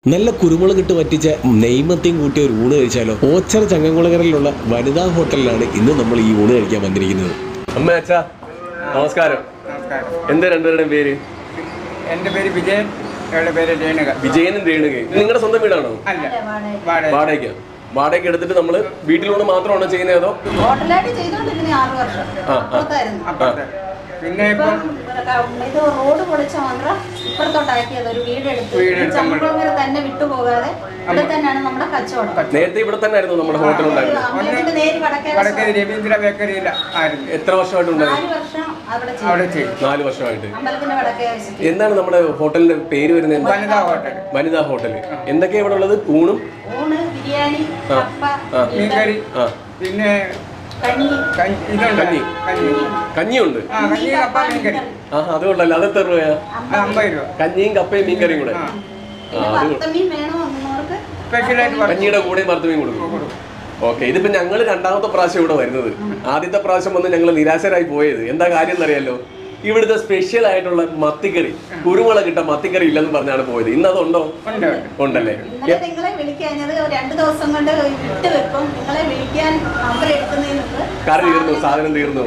നല്ല കുരുമുളകിട്ട് വറ്റിച്ച നെയ്മത്തിയും കൂട്ടിയ ഒരു ഊണ് കഴിച്ചാലോ ഓച്ചറ ചങ്ങംകുളങ്ങരയിലുള്ള വനിതാ ഹോട്ടലിലാണ് ഇന്ന് നമ്മൾ ഈ ഊണ് കഴിക്കാൻ വന്നിരിക്കുന്നത് അമ്മ അച്ഛാ നമസ്കാരം നമസ്കാരം എന്താ രണ്ടുപേരുടെയും പേര് എൻ്റെ പേര് വിജയൻ ഇവളുടെ പേര് രേണുക വിജയനും രേണുകയും ഇത് നിങ്ങളുടെ സ്വന്തം വീടാണോ അല്ല വാടക വാടകയ്ക്ക് വാടകയ്ക്ക് എടുത്തിട്ട് നമ്മള് വീട്ടിലൂടെ മാത്രമാണോ ചെയ്യുന്നത് അതോ ഹോട്ടലായിട്ട് ചെയ്തോണ്ടിരുന്ന ആറ് വർഷം ആ. അപ്പുറത്തായിരുന്നു അപ്പുറത്ത് പിന്നെ ഇപ്പം ഇപ്പം ഇത് റോഡ് പൊളിച്ച മാത്രം ഇപ്പുറത്തോട്ടാക്കിയത് ഒരു വീടെടുത്ത് വീടെടുത്ത് നമ്മൾ- ചമ്പളങ്ങര തന്നെ വിട്ടുപോകാതെ ഇവിടെ തന്നെയാണ് നമ്മുടെ കച്ചവടം നേരത്തെ ഇവിടെ തന്നെ ആയിരുന്നു നമ്മുടെ ഹോട്ടൽ ഉണ്ടായിരുന്നത് അമ്പലത്തിന്റെ നേര് വടക്കേ വടക്കേ വശം. രവീന്ദ്ര ബേക്കറിയിൽ ആയിരുന്നു എത്ര വർഷമായിട്ടുണ്ടായി നാല് വർഷം അവിടെ അവിടെ ചെയ്തു ചെയ്തു നാല് വർഷമായിട്ട് അമ്പലത്തിന്റെ വടക്കേ വശത്ത് എന്താണ് നമ്മുടെ ഹോട്ടലിന്റെ പേര് വരുന്നത് എന്താ? വനിതാ ഹോട്ടൽ വനിതാ ഹോട്ടൽ എന്തൊക്കെയാ ഇവിടെ ഉള്ളത് ഊണും ഊണ് ബിരിയാണി കപ്പ ആ. മീൻകറി ആ പിന്നെ കഞ്ഞി കഞ്ഞി- ഇതുണ്ട് കഞ്ഞി. കഞ്ഞി കഞ്ഞിയുണ്ട് ആ കഞ്ഞി കപ്പ മീൻകറി ആ അത് കൊള്ളല്ലോ അത് എത്ര രൂപയാ അത് അമ്പത് രൂപ കഞ്ഞിയും കപ്പയും മീൻകറിയും കൂടെ ആ ആ പിന്നെ അത് വറുത്തമീൻ വേണോ എന്നവർക്ക് സ്പെഷ്യലായിട്ട് പറഞ്ഞു കഞ്ഞിയുടെ കൂടെ മറുത്തുമീൻ കൊടുക്കും ഓക്കെ ഇതിപ്പോ ഞങ്ങൾ രണ്ടാമത്തെ പ്രാവശ്യം ഇവിടെ വരുന്നത് ആദ്യത്തെ പ്രാവശ്യം വന്ന് ഞങ്ങൾ നിരാശരായി പോയത് എന്താ കാര്യം എന്നറിയാലോ ഇവിടുത്തെ സ്പെഷ്യൽ ആയിട്ടുള്ള മത്തിക്കറി കുരുമുളക് ഇട്ട മത്തിക്കറി ഇല്ലെന്ന് പറഞ്ഞാണ് പോയത് ഇന്ന് അതുണ്ടോ ഉണ്ട് ഉണ്ട് ഉണ്ടല്ലേ ഇന്നലെ നിങ്ങളെ വിളിക്കാഞ്ഞത് രണ്ട് ദിവസം കൊണ്ട് വിട്ട് വെക്കും നിങ്ങളെ വിളിക്കാൻ നമ്പർ എടുക്കുന്നതിന് മുമ്പ് കറി തീർന്നു സാധനം തീർന്നു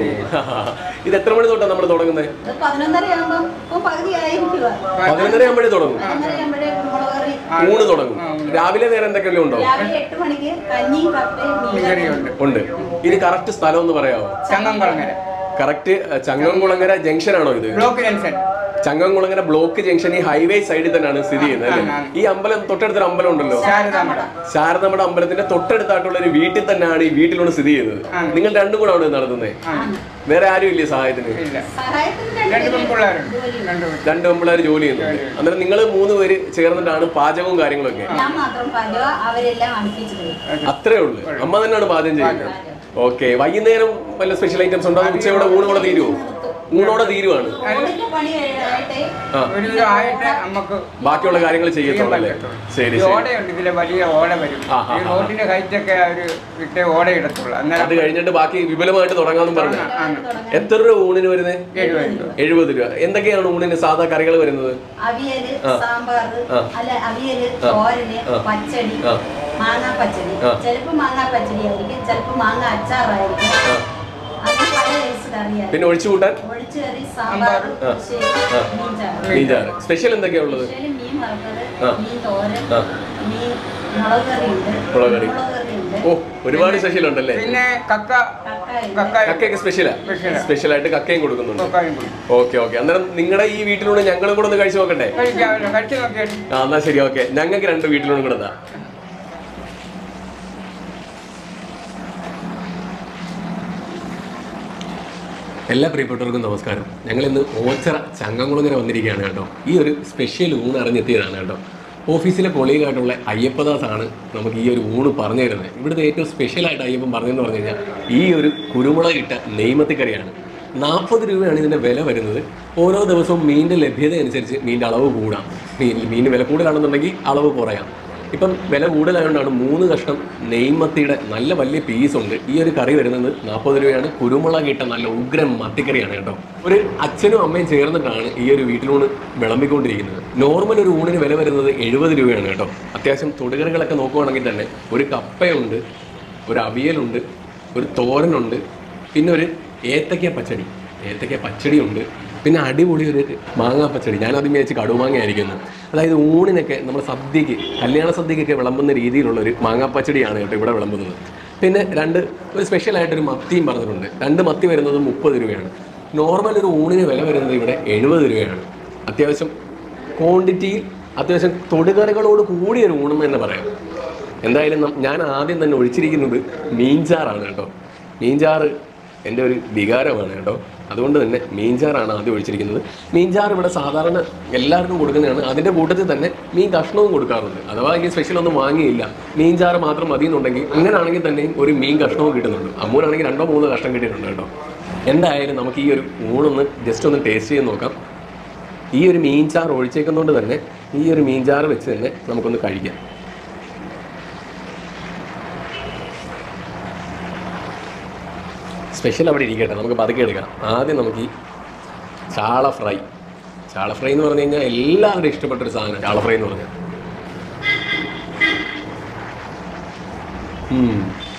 ഇത് എത്ര മണി തൊട്ടാണ് നമ്മൾ തുടങ്ങുന്നത് ഇത് പതിനൊന്നര ആകുമ്പോ ഇപ്പൊ പകുതി ആയിരിക്കുക പതിനൊന്നര ആകുമ്പോഴേ തുടങ്ങും പതിനൊന്നര ആകുമ്പോഴേ കുരുമുളക് കറി ഊണ് തുടങ്ങും രാവിലെ നേരം എന്തൊക്കെയല്ലോ ഉണ്ടോ രാവിലെ എട്ട് മണിക്ക് കഞ്ഞിയും കപ്പയും മീൻകറി മീൻകറിയും ഉണ്ട് ഉണ്ട് ഇത് കറക്റ്റ് സ്ഥലം ഒന്ന് പറയാമോ ചങ്ങംകുളങ്ങര കറക്റ്റ് ചങ്ങംകുളങ്ങര ജംഗ്ഷൻ ആണോ ഇത് block junction Changamkulangara block junction ഈ ഹൈവേ സൈഡിൽ തന്നെയാണ് സ്ഥിതി ചെയ്യുന്നത് അല്ലേ ആണ്, ആണ്. ഈ അമ്പലം തൊട്ടടുത്തൊരു അമ്പലം ഉണ്ടല്ലോ ശാരദാമഠ ശാരദമ്മയുടെ അമ്പലത്തിന്റെ തൊട്ടടുത്തായിട്ടുള്ള ഒരു വീട്ടിൽ തന്നെയാണ് ഈ വീട്ടിലൂടെ സ്ഥിതി ചെയ്യുന്നത് ആണ്. നിങ്ങൾ രണ്ടും കൂടെ അവിടെ നടത്തുന്നത് ആ വേറെ ആരും ഇല്ലേ സഹായത്തിന് ഇല്ല സഹായത്തിന് രണ്ട് രണ്ടുപേരും പെൺപിള്ളേരുണ്ട് ജോലി രണ്ട് പെൺ- രണ്ട് പെമ്പിള്ളേർ ജോലി ചെയ്യുന്നുണ്ട് അന്നേരം നിങ്ങൾ മൂന്ന് പേര് ചേർന്നിട്ടാണ് പാചകവും കാര്യങ്ങളൊക്കെ ഞാൻ മാത്രം പാചകം അവരെല്ലാം അടുപ്പിച്ചു തരും അത്രേ ഉള്ളൂ അമ്മ തന്നെയാണ് പാചകം ചെയ്യുന്നത് ഓക്കെ വൈകുന്നേരം വല്ല സ്പെഷ്യൽ ഐറ്റംസ് ഉണ്ടോ അതോ ഉച്ചയോടെ ഊണോടെ തീരുവോ ഊണോടെ തീരുവാണ് റോഡിന്റെ പണി കഴിഞ്ഞായിട്ട് ആ ഒരു ഇത് ആയിട്ട് നമുക്ക് ബാക്കിയുള്ള കാര്യങ്ങൾ ചെയ്യത്തുള്ളൂ അല്ലേ ശരി ഈ ശരി ഓടയുണ്ട് ഇതിലെ വലിയ ഓട വരും ആ, ആ, ഈ ആ. റോഡിന്റെ ഹൈറ്റ് ഒക്കെ ഒരു ഇട്ടേ ഓട ഇടത്തുള്ളൂ അന്നേരം അത് കഴിഞ്ഞിട്ട് ബാക്കി വിപുലമായിട്ട് തുടങ്ങാമെന്നും പറഞ്ഞു ആണ്. എത്ര രൂപ ഊണിന് വരുന്നത് എഴുപത് രൂപ എഴുപത് രൂപ എന്തൊക്കെയാണ് ഊണിന് സാധാ കറികൾ വരുന്നത് അവിയല് ആ. സാമ്പാറ് ആ. അല്ല അവിയല് ആ. തോരന് ആ. പച്ചടി ആ. മാങ്ങാ പച്ചടി ആ. ചിലപ്പോ മാങ്ങാ പച്ചടി ആയിരിക്കും ചിലപ്പോ മാങ്ങ അച്ചാറായിരിക്കും ആ. അങ്ങനെ പല ടേസ്റ്റ് കറിയായിരിക്കും പിന്നെ ഒഴിച്ചു കൂട്ടാൻ ഒഴിച്ചു കറി സാമ്പാർ ആ. പുളിശ്ശേരി ആ. മീൻ ചാറ് മീൻചാറ് സ്പെഷ്യൽ എന്തൊക്കെയാ ഉള്ളത് പുളിശ്ശേരി മീൻ വറുത്തത് ആ. മീൻ തോരൻ ആ. മീൻ മുളക് കറി ഉണ്ട് മുളക് കറി. മുളക് കറി ഉണ്ട് ഓ ഒരുപാട് സ്പെഷ്യൽ ഉണ്ടല്ലേ പിന്നെ കക്ക കക്കായുണ്ട് കക്ക കക്കയൊക്കെ സ്പെഷ്യലാ Special ആ. സ്പെഷ്യൽ ആയിട്ട് കക്കയും കൊടുക്കുന്നുണ്ട് കക്കായും കൂടി ഓക്കെ ഓക്കെ അന്നേരം നിങ്ങളുടെ ഈ വീട്ടിലൂടെ ഞങ്ങളും കൂടെ ഒന്ന് കഴിച്ചു നോക്കട്ടെ കഴിക്കാമല്ലോ കഴിച്ചു നോക്കിയാൽ ആ എന്നാ ശരി ഓക്കെ ഞങ്ങൾക്ക് രണ്ട് വീട്ടിലൂടെ കൂടെ താ എല്ലാ പ്രിയപ്പെട്ടവർക്കും നമസ്കാരം ഞങ്ങൾ ഇന്ന് ഓച്ചറ ചങ്ങംകുളങ്ങര വന്നിരിക്കുകയാണ് കേട്ടോ ഈ ഒരു സ്പെഷ്യൽ ഊണ് അറിഞ്ഞെത്തിയതാണ് കേട്ടോ ഓഫീസിലെ കൊളീഗായിട്ടുള്ള അയ്യപ്പദാസ് ആണ് നമുക്ക് ഈ ഒരു ഊണ് പറഞ്ഞു തരുന്നത് ഇവിടുത്തെ ഏറ്റവും സ്പെഷ്യലായിട്ട് അയ്യപ്പൻ പറഞ്ഞതെന്ന് പറഞ്ഞു കഴിഞ്ഞാൽ ഈ ഒരു കുരുമുളക് ഇട്ട നെയ്മത്തിക്കറിയാണ് നാൽപ്പത് രൂപയാണ് ഇതിൻ്റെ വില വരുന്നത് ഓരോ ദിവസവും മീനിൻ്റെ ലഭ്യത അനുസരിച്ച് മീനിൻ്റെ അളവ് കൂടാം മീൻ മീനിന് വില കൂടുതലാണെന്നുണ്ടെങ്കിൽ അളവ് കുറയാം ഇപ്പം വില കൂടുതലായതുകൊണ്ടാണ് മൂന്ന് കഷ്ണം നെയ്മത്തിയുടെ നല്ല വലിയ പീസ് ഉണ്ട് ഈ ഒരു കറി വരുന്നത് നാൽപ്പത് രൂപയാണ് കുരുമുളക് ഇട്ട നല്ല ഉഗ്രൻ മത്തിക്കറിയാണ് കേട്ടോ ഒരു അച്ഛനും അമ്മയും ചേർന്നിട്ടാണ് ഈ ഒരു വീട്ടിലൂണ് വിളമ്പിക്കൊണ്ടിരിക്കുന്നത് നോർമൽ ഒരു ഊണിന് വില വരുന്നത് എഴുപത് രൂപയാണ് കേട്ടോ അത്യാവശ്യം തൊടുകറികളൊക്കെ നോക്കുവാണെങ്കിൽ തന്നെ ഒരു കപ്പയുണ്ട് ഒരു അവിയലുണ്ട് ഒരു തോരനുണ്ട് പിന്നെ ഒരു ഏത്തക്ക പച്ചടി ഏത്തക്ക പച്ചടി ഉണ്ട് പിന്നെ അടിപൊളി ഒരു മാങ്ങാ പച്ചടി ഞാൻ ആദ്യം വിചാരിച്ച് കടുമാങ്ങ ആയിരിക്കുന്നു അതായത് ഊണിനൊക്കെ നമ്മൾ സദ്യക്ക് കല്യാണ സദ്യക്കൊക്കെ വിളമ്പുന്ന രീതിയിലുള്ള ഒരു മാങ്ങാ പച്ചടിയാണ് കേട്ടോ ഇവിടെ വിളമ്പുന്നത് പിന്നെ രണ്ട് ഒരു സ്പെഷ്യലായിട്ടൊരു മത്തിയും പറഞ്ഞിട്ടുണ്ട് രണ്ട് മത്തി വരുന്നത് മുപ്പത് രൂപയാണ് നോർമൽ ഒരു ഊണിന് വില വരുന്നത് ഇവിടെ എഴുപത് രൂപയാണ് അത്യാവശ്യം ക്വാണ്ടിറ്റിയിൽ അത്യാവശ്യം തൊടുകറികളോട് കൂടിയ ഒരു ഊണെന്ന് തന്നെ പറയാം എന്തായാലും നം- ഞാൻ ആദ്യം തന്നെ ഒഴിച്ചിരിക്കുന്നത് മീൻചാറാണ് കേട്ടോ മീൻചാറ് എൻ്റെ ഒരു വികാരമാണ് കേട്ടോ അതുകൊണ്ട് തന്നെ മീൻചാറാണ് ആദ്യം ഒഴിച്ചിരിക്കുന്നത് മീൻചാറ് ഇവിടെ സാധാരണ എല്ലാവർക്കും കൊടുക്കുന്നതാണ് അതിൻ്റെ കൂട്ടത്തിൽ തന്നെ മീൻ കഷ്ണവും കൊടുക്കാറുണ്ട് അഥവാ ഇനി സ്പെഷ്യൽ ഒന്നും വാങ്ങിയില്ല മീൻചാറ് മാത്രം മതി എന്നുണ്ടെങ്കിൽ അങ്ങനെയാണെങ്കിൽ തന്നെയും ഒരു മീൻ കഷ്ണവും കിട്ടുന്നുണ്ട് അമ്മൂനാണെങ്കിൽ രണ്ടോ മൂന്നോ കഷ്ണം കിട്ടിയിട്ടുണ്ട് കേട്ടോ എന്തായാലും നമുക്ക് ഈ ഒരു ഊണൊന്ന് ജസ്റ്റ് ഒന്ന് ടേസ്റ്റ് ചെയ്ത് നോക്കാം ഈ ഒരു മീൻചാറ് ഒഴിച്ചേക്കുന്നതുകൊണ്ട് തന്നെ ഈ ഒരു മീൻചാറ് വെച്ച് തന്നെ നമുക്കൊന്ന് കഴിക്കാം സ്പെഷ്യൽ അവിടെ ഇരിക്കട്ടെ നമുക്ക് പതുക്കെ എടുക്കാം ആദ്യം നമുക്ക് ഈ ചാള ഫ്രൈ ചാള ഫ്രൈ എന്ന് പറഞ്ഞു കഴിഞ്ഞാൽ എല്ലാവരുടെയും ഇഷ്ടപ്പെട്ടൊരു സാധനം ചാള ഫ്രൈ എന്ന് പറഞ്ഞാൽ ഉം.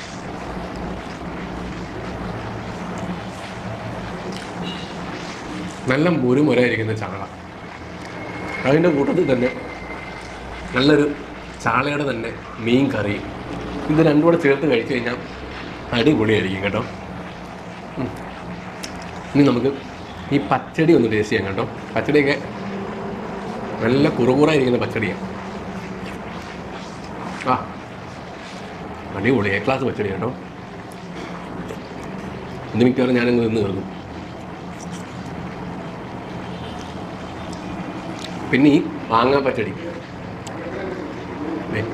നല്ല മുരുമുരായിരിക്കുന്ന ചാള അതിൻ്റെ കൂട്ടത്തിൽ തന്നെ നല്ലൊരു ചാളയുടെ തന്നെ മീൻ കറി ഇത് രണ്ടും കൂടെ ചേർത്ത് കഴിച്ചു കഴിഞ്ഞാൽ അടിപൊളിയായിരിക്കും കേട്ടോ ഉം. ഇനി നമുക്ക് ഈ പച്ചടി ഒന്ന് ടേസ്റ്റ് ചെയ്യാം കേട്ടോ പച്ചടിയൊക്കെ നല്ല കുറുകുറായിരിക്കുന്ന പച്ചടിയാണ് ആ അടിപൊളി എ ക്ലാസ് പച്ചടി കേട്ടോ ഇന്ന് മിക്കവാറും ഞാനങ്ങ് നിന്ന് തീർന്നു പിന്നെ ഈ മാങ്ങാ പച്ചടി ദേ.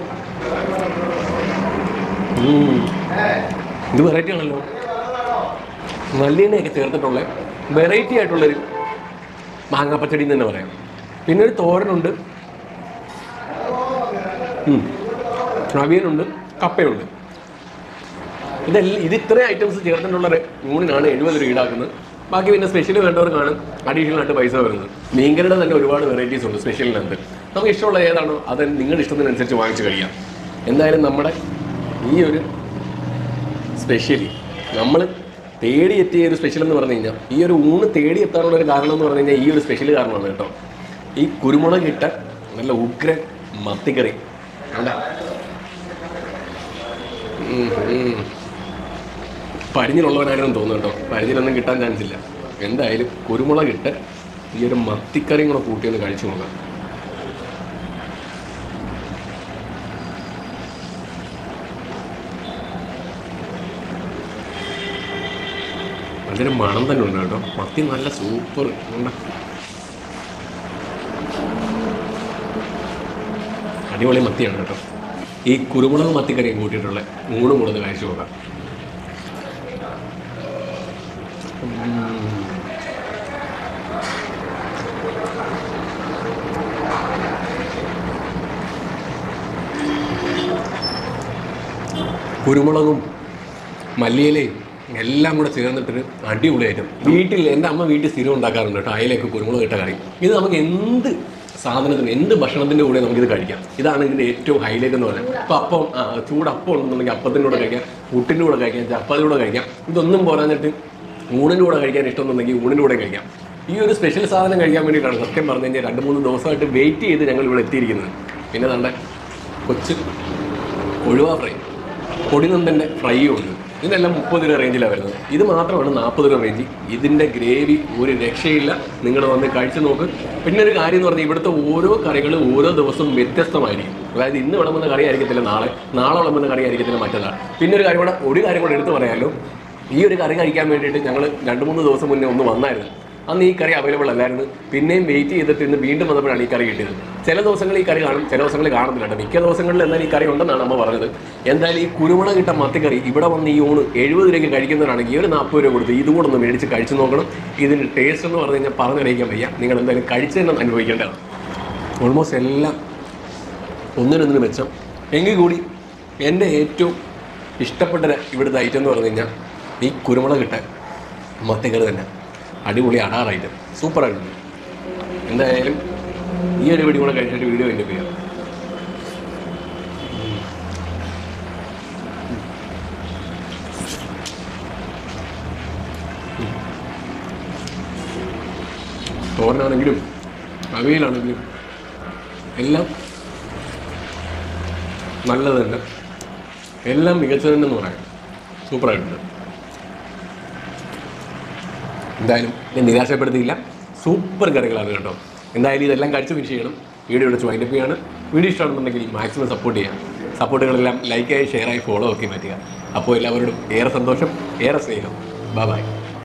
ഉം. ഇത് വെറൈറ്റി ആണല്ലോ നല്ലെണ്ണയൊക്കെ ചേർത്തിട്ടുള്ള വെറൈറ്റി ആയിട്ടുള്ളൊരു മാങ്ങാ പച്ചടി എന്ന് തന്നെ പറയാം പിന്നെ ഒരു തോരനുണ്ട് ഉം. അവിയലുണ്ട് കപ്പയുണ്ട് ഇതെല്ലാം ഇത് ഇത്രയും ഐറ്റംസ് ചേർത്തിട്ടുള്ള ഒരു ഊണിനാണ് എഴുപത് രൂപ ഈടാക്കുന്നത് ബാക്കി പിന്നെ സ്പെഷ്യൽ വേണ്ടവർക്കാണ് അഡീഷണൽ ആയിട്ട് പൈസ വരുന്നത് മീൻകറിയുടെ തന്നെ ഒരുപാട് വെറൈറ്റീസ് ഉണ്ട് സ്പെഷ്യലിനകത്ത് നമുക്ക് ഇഷ്ടമുള്ള ഏതാണോ അത് നിങ്ങളുടെ ഇഷ്ടത്തിനനുസരിച്ച് വാങ്ങിച്ച് കഴിക്കാം എന്തായാലും നമ്മുടെ ഈ ഒരു സ്പെഷ്യലി നമ്മൾ തേടി എത്തിയ ഒരു സ്പെഷ്യൽ എന്ന് പറഞ്ഞു കഴിഞ്ഞാൽ ഈ ഒരു ഊണ് തേടി എത്താനുള്ള ഒരു കാരണം എന്ന് പറഞ്ഞു കഴിഞ്ഞാൽ ഈ ഒരു സ്പെഷ്യൽ കാരണമാണ് കേട്ടോ ഈ കുരുമുളക് ഇട്ട നല്ല ഉഗ്ര മത്തിക്കറി കണ്ടാ? ഉം, ഉം. പരിഞ്ഞിലുള്ളവനായിരുന്നു തോന്നുന്നു കേട്ടോ പരിഞ്ഞിലൊന്നും കിട്ടാൻ ചാൻസ് ഇല്ല എന്തായാലും കുരുമുളക് ഇട്ട് ഈ ഒരു മത്തിക്കറിയും കൂടെ കൂട്ടി ഒന്ന് കഴിച്ചു നോക്കാം നല്ലൊരു മണം തന്നെ ഉണ്ട് കേട്ടോ മത്തി നല്ല സൂപ്പർ ഉണ്ട് അടിപൊളി മത്തിയാണ് കേട്ടോ ഈ കുരുമുളക് മത്തിക്കറിയും കൂട്ടിയിട്ടുള്ള ഊണും കൂടെ ഒന്ന് കഴിച്ചു നോക്കാം കുരുമുളകും മല്ലിയിലയും എല്ലാം കൂടെ ചേർന്നിട്ടൊരു അടിപൊളിയായിട്ടും വീട്ടിൽ എൻ്റെ അമ്മ വീട്ടിൽ സ്ഥിരം ഉണ്ടാക്കാറുണ്ട് കേട്ടോ അയിലേക്ക് കുരുമുളക് ഇട്ട കറി ഇത് നമുക്ക് എന്ത് സാധനത്തിന് എന്ത് ഭക്ഷണത്തിൻ്റെ കൂടെ നമുക്കിത് കഴിക്കാം ഇതാണ് ഇതിൻ്റെ ഏറ്റവും ഹൈലൈറ്റ് എന്ന് പറയുന്നത് ഇപ്പോൾ അപ്പം ആ ചൂടപ്പം ഉണ്ടെന്നുണ്ടെങ്കിൽ അപ്പത്തിൻ്റെ കൂടെ കഴിക്കാം പുട്ടിൻ്റെ കൂടെ കഴിക്കാം ചപ്പാത്തിൻ്റെ കൂടെ കഴിക്കാം ഇതൊന്നും പോരാഞ്ഞിട്ട് ഊണിൻ്റെ കൂടെ കഴിക്കാൻ ഇഷ്ടമെന്നുണ്ടെങ്കിൽ ഊണിൻ്റെ കൂടെ കഴിക്കാം ഈ ഒരു സ്പെഷ്യൽ സാധനം കഴിക്കാൻ വേണ്ടിയിട്ടാണ് സത്യം പറഞ്ഞു കഴിഞ്ഞാൽ രണ്ട് മൂന്ന് ദിവസമായിട്ട് വെയിറ്റ് ചെയ്ത് ഞങ്ങൾ ഇവിടെ എത്തിയിരിക്കുന്നത് പിന്നെ നമ്മുടെ കൊച്ച് കൊഴുവ ഫ്രൈ പൊടിനന്തൻ്റെ ഫ്രൈയും ഉണ്ട് ഇതിനെല്ലാം മുപ്പത് രൂപ റേഞ്ചിലാണ് വരുന്നത് ഇത് മാത്രമാണ് നാൽപ്പത് രൂപ റേഞ്ച് ഇതിൻ്റെ ഗ്രേവി ഒരു രക്ഷയില്ല നിങ്ങൾ വന്ന് കഴിച്ചു നോക്ക് പിന്നെ ഒരു കാര്യം എന്ന് പറഞ്ഞാൽ ഇവിടുത്തെ ഓരോ കറികളും ഓരോ ദിവസവും വ്യത്യസ്തമായിരിക്കും അതായത് ഇന്ന് വിളമ്പുന്ന കറി ആയിരിക്കത്തില്ല നാളെ നാളെ വിളമ്പുന്ന കറി ആയിരിക്കത്തില്ല മറ്റന്നാൾ പിന്നെ ഒരു കാര്യം കൂടെ ഒരു കാര്യം കൂടെ എടുത്തു പറയാമല്ലോ ഈ ഒരു കറി കഴിക്കാൻ വേണ്ടിയിട്ട് ഞങ്ങൾ രണ്ട് മൂന്ന് ദിവസം മുന്നേ ഒന്ന് വന്നായിരുന്നു അന്ന് ഈ കറി അവൈലബിൾ അല്ലായിരുന്നു പിന്നെയും വെയിറ്റ് ചെയ്തിട്ട് ഇന്ന് വീണ്ടും വന്നപ്പോഴാണ് ഈ കറി കിട്ടിയത് ചില ദിവസങ്ങളിൽ ഈ കറി കാണും ചില ദിവസങ്ങളിൽ കാണുന്നില്ല കേട്ടോ മിക്ക ദിവസങ്ങളിൽ എന്തായാലും ഈ കറി ഉണ്ടെന്നാണ് അമ്മ പറഞ്ഞത് എന്തായാലും ഈ കുരുമുളക് ഇട്ട മത്തിക്കറി ഇവിടെ വന്ന് ഈ ഊണ് എഴുപത് രൂപയ്ക്ക് കഴിക്കുന്നവരാണെങ്കിൽ ഈ ഒരു നാൽപ്പത് രൂപ കൊടുത്ത് ഇതും കൂടെ ഒന്ന് മേടിച്ച് കഴിച്ചു നോക്കണം ഇതിൻ്റെ ടേസ്റ്റ് എന്ന് പറഞ്ഞു കഴിഞ്ഞാൽ പറഞ്ഞറിയിക്കാൻ വയ്യ നിങ്ങൾ എന്തായാലും കഴിച്ച് തന്നെ അനുഭവിക്കേണ്ടതാണ് ഓൾമോസ്റ്റ് എല്ലാം ഒന്നിനൊന്നിന് മെച്ചം എങ്കിൽ കൂടി എൻ്റെ ഏറ്റവും ഇഷ്ടപ്പെട്ട ഇവിടുത്തെ ഐറ്റം എന്ന് പറഞ്ഞു കഴിഞ്ഞാൽ ഈ കുരുമുളക് ഇട്ട മത്തിക്കറി തന്നെ അടിപൊളി അടാർ ഐറ്റം സൂപ്പറായിട്ടുണ്ട് എന്തായാലും ഈ ഒരു വീഡിയോ കൂടെ കഴിച്ചിട്ട് വീഡിയോ എൻ്റെ ചെയ്യാം തോരനാണെങ്കിലും അവിയലാണെങ്കിലും എല്ലാം നല്ലത് തന്നെ എല്ലാം മികച്ചത് തന്നെ എന്ന് പറയാം സൂപ്പറായിട്ടുണ്ട് എന്തായാലും ഞാൻ നിരാശപ്പെടുത്തിയില്ല സൂപ്പർ കറികളാണ് കേട്ടോ എന്തായാലും ഇതെല്ലാം കഴിച്ച് ഫിനിഷ് ചെയ്യണം വീഡിയോ വിളിച്ച് വൈൻഡപ്പ് ചെയ്യാണ് വീഡിയോ ഇഷ്ടമാണെന്നുണ്ടെങ്കിൽ മാക്സിമം സപ്പോർട്ട് ചെയ്യാം സപ്പോർട്ടുകളെല്ലാം ലൈക്കായി ഷെയറായി ഫോളോ ആക്കി മാറ്റുക അപ്പോൾ എല്ലാവരോടും ഏറെ സന്തോഷം ഏറെ സ്നേഹം ബൈ ബൈ